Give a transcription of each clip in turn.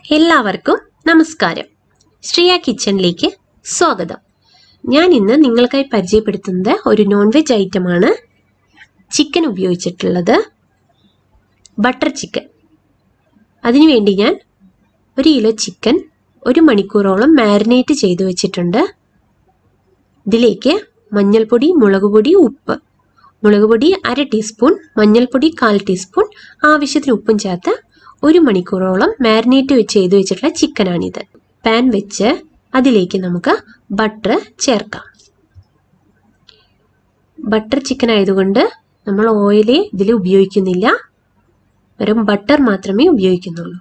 എല്ലാവർക്കും നമസ്കാരം ശ്രീയ കിച്ചണിലേക്ക് സ്വാഗതം ഞാൻ ഇന്ന് നിങ്ങൾക്കായി പരിചയപ്പെടുത്തുന്നത് ഒരു നോൺ വെജ് ഐറ്റമാണ് ചിക്കൻ ഉപയോഗിച്ചിട്ടുള്ളത് ബട്ടർ ചിക്കൻ അതിനുവേണ്ടി ഞാൻ ഒരു കിലോ ചിക്കൻ ഒരു മണിക്കൂറോളം മാരിനേറ്റ് ചെയ്തു വെച്ചിട്ടുണ്ട് ഇതിലേക്ക് മഞ്ഞൾപ്പൊടി മുളക് പൊടി ഉപ്പ് മുളക് പൊടി അര ടീസ്പൂൺ മഞ്ഞൾപ്പൊടി കാൽ ടീസ്പൂൺ ആവശ്യത്തിന് ഉപ്പും ചേർത്ത് ഒരു മണിക്കൂറോളം മാരിനേറ്റ് ചെയ്ത് വെച്ചിട്ടുള്ള ചിക്കനാണിത് പാൻ വെച്ച് അതിലേക്ക് നമുക്ക് ബട്ടർ ചേർക്കാം ബട്ടർ ചിക്കൻ ആയതുകൊണ്ട് നമ്മൾ ഓയില് ഇതിൽ ഉപയോഗിക്കുന്നില്ല വെറും ബട്ടർ മാത്രമേ ഉപയോഗിക്കുന്നുള്ളൂ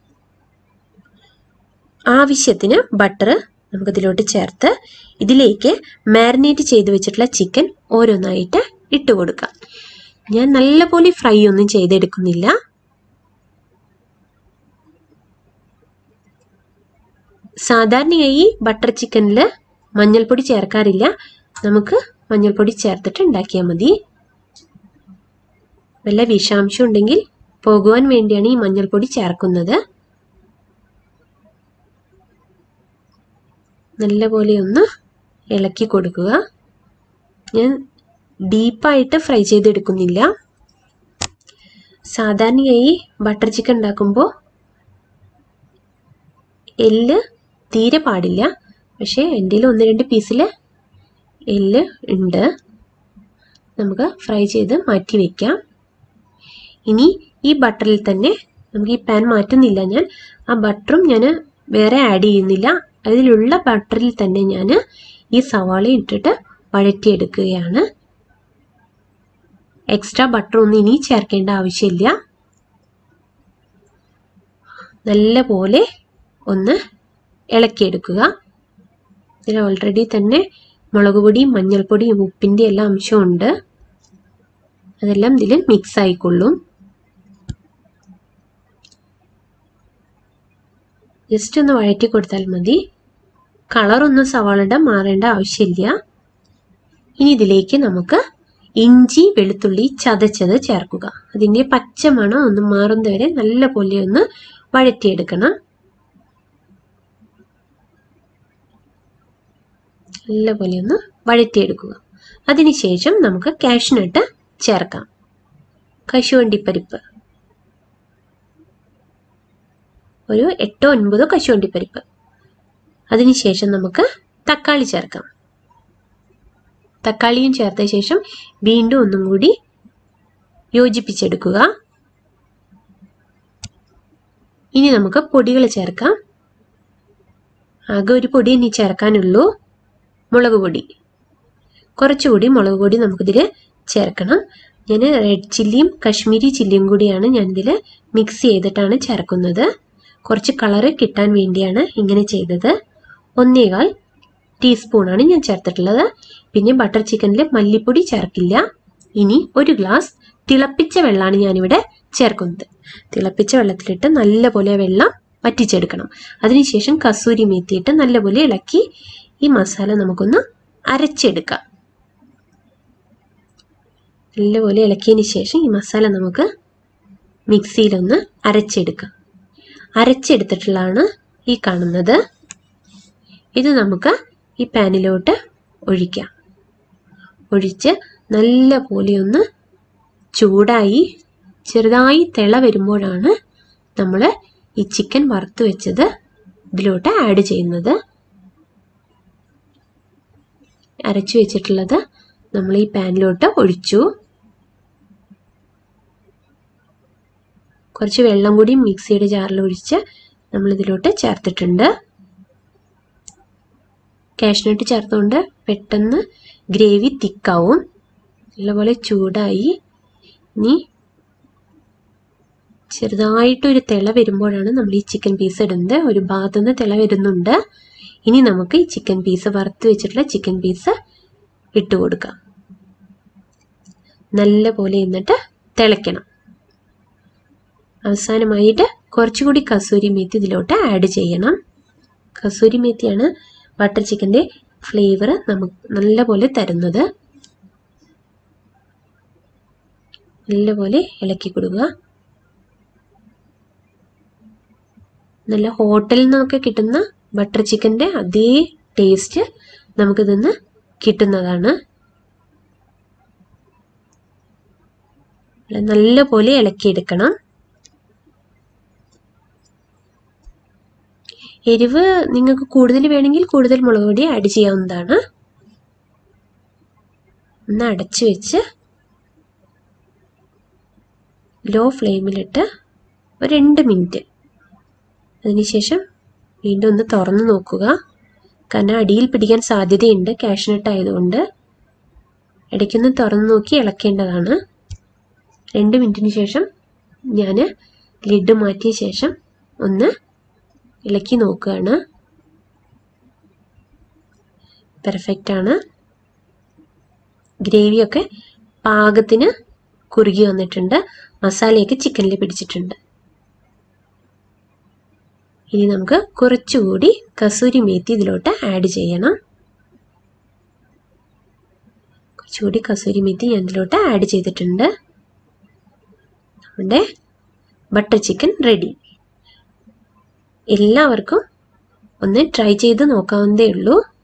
ആവശ്യത്തിന് ബട്ടർ നമുക്കിതിലോട്ട് ചേർത്ത് ഇതിലേക്ക് മാരിനേറ്റ് ചെയ്ത് വെച്ചിട്ടുള്ള ചിക്കൻ ഓരോന്നായിട്ട് ഇട്ട് കൊടുക്കാം ഞാൻ നല്ലപോലെ ഫ്രൈ ഒന്നും ചെയ്തെടുക്കുന്നില്ല സാധാരണയായി ബട്ടർ ചിക്കനിൽ മഞ്ഞൾപ്പൊടി ചേർക്കാറില്ല നമുക്ക് മഞ്ഞൾപ്പൊടി ചേർത്തിട്ട് ഉണ്ടാക്കിയാൽ മതി വല്ല വിഷാംശം ഉണ്ടെങ്കിൽ പോകുവാൻ വേണ്ടിയാണ് ഈ മഞ്ഞൾപ്പൊടി ചേർക്കുന്നത് നല്ലപോലെ ഒന്ന് ഇളക്കി കൊടുക്കുക ഞാൻ ഡീപ്പായിട്ട് ഫ്രൈ ചെയ്തെടുക്കുന്നില്ല സാധാരണയായി ബട്ടർ ചിക്കൻ ഉണ്ടാക്കുമ്പോൾ എല്ല് തീരെ പാടില്ല പക്ഷേ എൻ്റെ ഒന്ന് രണ്ട് പീസിൽ എല്ല് ഉണ്ട് നമുക്ക് ഫ്രൈ ചെയ്ത് മാറ്റി വയ്ക്കാം ഇനി ഈ ബട്ടറിൽ തന്നെ നമുക്ക് ഈ പാൻ മാറ്റുന്നില്ല ഞാൻ ആ ബട്ടറും ഞാൻ വേറെ ആഡ് ചെയ്യുന്നില്ല അതിലുള്ള ബട്ടറിൽ തന്നെ ഞാൻ ഈ സവാള ഇട്ടിട്ട് വഴറ്റിയെടുക്കുകയാണ് എക്സ്ട്രാ ബട്ടർ ഒന്നും ഇനി ചേർക്കേണ്ട ആവശ്യമില്ല നല്ല പോലെ ഒന്ന് ഇളക്കിയെടുക്കുക ഇതിൽ ഓൾറെഡി തന്നെ മുളക് പൊടിയും മഞ്ഞൾപ്പൊടിയും ഉപ്പിൻ്റെ എല്ലാം അംശമുണ്ട് അതെല്ലാം ഇതിൽ മിക്സ് ആയിക്കൊള്ളും ജസ്റ്റ് ഒന്ന് വഴറ്റി കൊടുത്താൽ മതി കളറൊന്നും സവാളയുടെ മാറേണ്ട ആവശ്യമില്ല ഇനി ഇതിലേക്ക് നമുക്ക് ഇഞ്ചി വെളുത്തുള്ളി ചതച്ചത് ചേർക്കുക അതിൻ്റെ പച്ചമണം ഒന്ന് മാറുന്നവരെ നല്ല പോലെ ഒന്ന് വഴറ്റിയെടുക്കണം നല്ലപോലെ ഒന്ന് വഴറ്റിയെടുക്കുക അതിനുശേഷം നമുക്ക് കാഷ്നട്ട് ചേർക്കാം കശുവണ്ടിപ്പരിപ്പ് ഒരു എട്ടോ ഒൻപതോ കശുവണ്ടിപ്പരിപ്പ് അതിനുശേഷം നമുക്ക് തക്കാളി ചേർക്കാം തക്കാളിയും ചേർത്ത ശേഷം വീണ്ടും ഒന്നും കൂടി യോജിപ്പിച്ചെടുക്കുക ഇനി നമുക്ക് പൊടികൾ ചേർക്കാം ആകെ ഒരു പൊടി ഇനി ചേർക്കാനുള്ളൂ മുളക് പൊടി കുറച്ചുകൂടി മുളക് പൊടി നമുക്കിതിൽ ചേർക്കണം ഞാൻ റെഡ് ചില്ലിയും കശ്മീരി ചില്ലിയും കൂടിയാണ് ഞാനിതിൽ മിക്സ് ചെയ്തിട്ടാണ് ചേർക്കുന്നത് കുറച്ച് കളറ് കിട്ടാൻ വേണ്ടിയാണ് ഇങ്ങനെ ചെയ്തത് ഒന്നേകാൽ ടീസ്പൂണാണ് ഞാൻ ചേർത്തിട്ടുള്ളത് പിന്നെ ബട്ടർ ചിക്കനിൽ മല്ലിപ്പൊടി ചേർക്കില്ല ഇനി ഒരു ഗ്ലാസ് തിളപ്പിച്ച വെള്ളമാണ് ഞാനിവിടെ ചേർക്കുന്നത് തിളപ്പിച്ച വെള്ളത്തിലിട്ട് നല്ലപോലെ വെള്ളം വറ്റിച്ചെടുക്കണം അതിനുശേഷം കസൂരി മേത്തിയിട്ട് നല്ലപോലെ ഇളക്കി ഈ മസാല നമുക്കൊന്ന് അരച്ചെടുക്കാം നല്ലപോലെ ഇളക്കിയതിന് ശേഷം ഈ മസാല നമുക്ക് മിക്സിയിലൊന്ന് അരച്ചെടുക്കാം അരച്ചെടുത്തിട്ടുള്ളതാണ് ഈ കാണുന്നത് ഇത് നമുക്ക് ഈ പാനിലോട്ട് ഒഴിക്കാം ഒഴിച്ച് നല്ല പോലെ ഒന്ന് ചൂടായി ചെറുതായി തിള വരുമ്പോഴാണ് നമ്മൾ ഈ ചിക്കൻ വറുത്ത് വെച്ചത് ഇതിലോട്ട് ആഡ് ചെയ്യുന്നത് അരച്ചു വെച്ചിട്ടുള്ളത് നമ്മൾ ഈ പാനിലോട്ട് ഒഴിച്ചു കുറച്ച് വെള്ളം കൂടി മിക്സിയുടെ ജാറിൽ ഒഴിച്ച് നമ്മൾ ഇതിലോട്ട് ചേർത്തിട്ടുണ്ട് കാഷ്നട്ട് ചേർത്തുകൊണ്ട് പെട്ടെന്ന് ഗ്രേവി തിക്കാവും നല്ലപോലെ ചൂടായി ഇനി ചെറുതായിട്ടൊരു തിള വരുമ്പോഴാണ് നമ്മൾ ഈ ചിക്കൻ പീസ് ഇടുന്നത് ഒരു ഭാഗത്തുനിന്ന് തിള വരുന്നുണ്ട് ഇനി നമുക്ക് ഈ ചിക്കൻ പീസ് വറുത്ത് വെച്ചിട്ടുള്ള ചിക്കൻ പീസ് ഇട്ട് കൊടുക്കാം നല്ല പോലെ എന്നിട്ട് തിളയ്ക്കണം അവസാനമായിട്ട് കുറച്ചുകൂടി കസൂരി മേത്തി ഇതിലോട്ട് ആഡ് ചെയ്യണം കസൂരി മേത്തിയാണ് ബട്ടർ ചിക്കൻ്റെ ഫ്ലേവർ നമുക്ക് നല്ലപോലെ തരുന്നത് നല്ലപോലെ ഇളക്കി കൊടുക്കുക നല്ല ഹോട്ടലിൽ നിന്നൊക്കെ കിട്ടുന്ന ബട്ടർ ചിക്കൻ്റെ അതേ ടേസ്റ്റ് നമുക്കിതിന്ന് കിട്ടുന്നതാണ് നല്ല പോലെ ഇളക്കിയെടുക്കണം എരിവ് നിങ്ങൾക്ക് കൂടുതൽ വേണമെങ്കിൽ കൂടുതൽ മുളക് പൊടി ആഡ് ചെയ്യാവുന്നതാണ് ഒന്ന് അടച്ചു വെച്ച് ലോ ഫ്ലെയിമിലിട്ട് ഒരു രണ്ട് മിനിറ്റ് അതിനുശേഷം വീണ്ടും ഒന്ന് തുറന്ന് നോക്കുക കാരണം അടിയിൽ പിടിക്കാൻ സാധ്യതയുണ്ട് കാഷ്നട്ട് ആയതുകൊണ്ട് ഇടയ്ക്കൊന്ന് തുറന്ന് നോക്കി ഇളക്കേണ്ടതാണ് രണ്ട് മിനിറ്റിന് ശേഷം ഞാൻ ലിഡ് മാറ്റിയ ശേഷം ഒന്ന് ഇളക്കി നോക്കുകയാണ് പെർഫെക്റ്റ് ആണ് ഗ്രേവിയൊക്കെ പാകത്തിന് കുറുകി വന്നിട്ടുണ്ട് മസാലയൊക്കെ ചിക്കനിൽ പിടിച്ചിട്ടുണ്ട് ഇനി നമുക്ക് കുറച്ചുകൂടി കസൂരി മേത്തി ഇതിലോട്ട് ആഡ് ചെയ്യണം കുറച്ചുകൂടി കസൂരി മേത്തി ഞാൻ ഇതിലോട്ട് ആഡ് ചെയ്തിട്ടുണ്ട് നമ്മുടെ ബട്ടർ ചിക്കൻ റെഡി എല്ലാവർക്കും ഒന്ന് ട്രൈ ചെയ്ത് നോക്കാവുന്നതേ ഉള്ളൂ